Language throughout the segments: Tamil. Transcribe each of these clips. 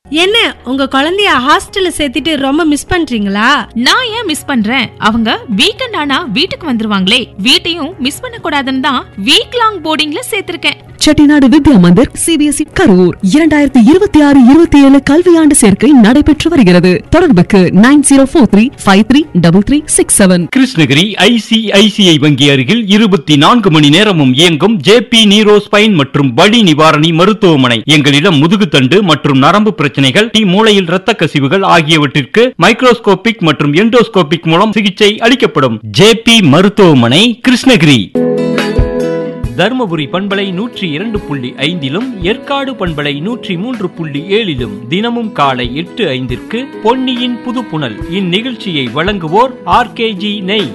என்ன உங்க குழந்தைய ஹாஸ்டல்ல சேர்த்துட்டு ரொம்ப மிஸ் பண்றீங்களா நான் ஏன் மிஸ் பண்றேன் அவங்க வீக்கெண்ட் ஆனா வீட்டுக்கு வந்துருவாங்களே வீட்டையும் மிஸ் பண்ண கூடாதுன்னு தான் வீக் லாங் போர்டிங்ல சேர்த்திருக்கேன் செட்டிநாடு வித்யா மந்திர் சிபிஎஸ்இ கரூர் இரண்டாயிரத்தி இருபத்தி ஆறு இருபத்தி ஏழு கல்வியாண்டு சேர்க்கை நடைபெற்று வருகிறது தொடர்புக்கு nine zero four three five three double three six seven Krishnagiri ICICI வங்கி அருகில் இருபத்தி நான்கு மணி நேரமும் இயங்கும் ஜேபி நீரோ ஸ்பைன் மற்றும் வலி நிவாரணி மருத்துவமனை எங்களிடம் முதுகுத்தண்டு மற்றும் நரம்பு பிரச்சனைகள் டி மூளையில் இரத்த கசிவுகள் ஆகியவற்றிற்கு மைக்ரோஸ்கோபிக் மற்றும் எண்டோஸ்கோபிக் மூலம் சிகிச்சை அளிக்கப்படும் ஜேபி மருத்துவமனை கிருஷ்ணகிரி தருமபுரி பண்பலை நூற்றி இரண்டு புள்ளி ஐந்திலும் ஏற்காடு பண்பலை நூற்றி மூன்று புள்ளி ஏழிலும் தினமும் காலை எட்டு ஐந்திற்கு பொன்னியின் புதுப்புணல் இந்நிகழ்ச்சியை வழங்குவோர் ஆர்கேஜி நெய்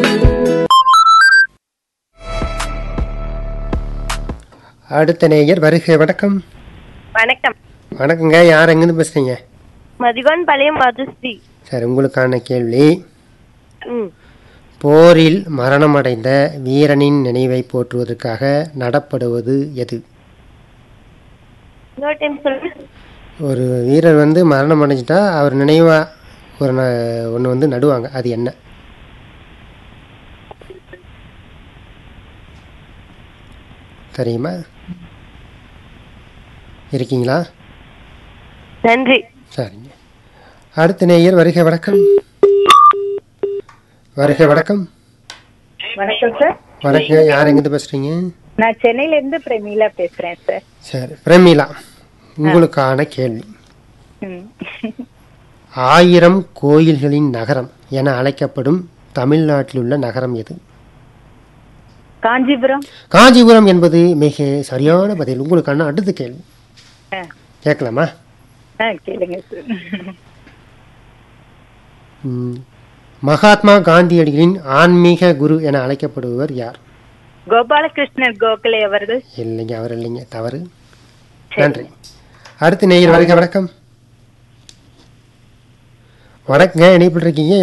அடுத்த நேயர் வருக வணக்கம் வணக்கம் வணக்கங்க யார் எங்கேருந்து பேசுறீங்க மதிவான் பாளையம் மதுஸ்ரீ சரி உங்களுக்கான கேள்வி ம் போரில் மரணமடைந்த வீரனின் நினைவை போற்றுவதற்காக நடப்படுவது எது இன்னொரு டைம் சொல்லுங்க ஒரு வீரர் வந்து மரணம் அடைஞ்சிட்டா அவர் நினைவா ஒரு ஒன்று வந்து நடுவாங்க அது என்ன தெரியுமா இருக்கீங்களா நன்றி சரிங்க அடுத்த நேயர் வருக வணக்கம் வருக வணக்கம் வணக்கம் சார் வணக்கம் யார் எங்கிருந்து பேசுறீங்க நான் சென்னையில இருந்து பிரமீளா பேசுறேன் சார் சரி பிரமிளா உங்களுக்கான கேள்வி ம். ஆயிரம் கோயில்களின் நகரம் என அழைக்கப்படும் தமிழ்நாட்டில் உள்ள நகரம் எது காஞ்சிபுரம் காஞ்சிபுரம் என்பது மிக சரியான பதில் உங்களுக்கான அடுத்த கேள்வி ஆ. கேட்கலாமா ஆ கேளுங்க சார் ம். மகாத்மா காந்தியடிகளின் ஆன்மீக குரு என அழைக்கப்படுபவர் யார் கோபாலகிருஷ்ணர் கோகலே அவர்கள் இல்லைங்க அவர் இல்லைங்க தவறு நன்றி அடுத்த நேயர் வருக வணக்கம் வணக்கங்க இணைப்பில் இருக்கீங்க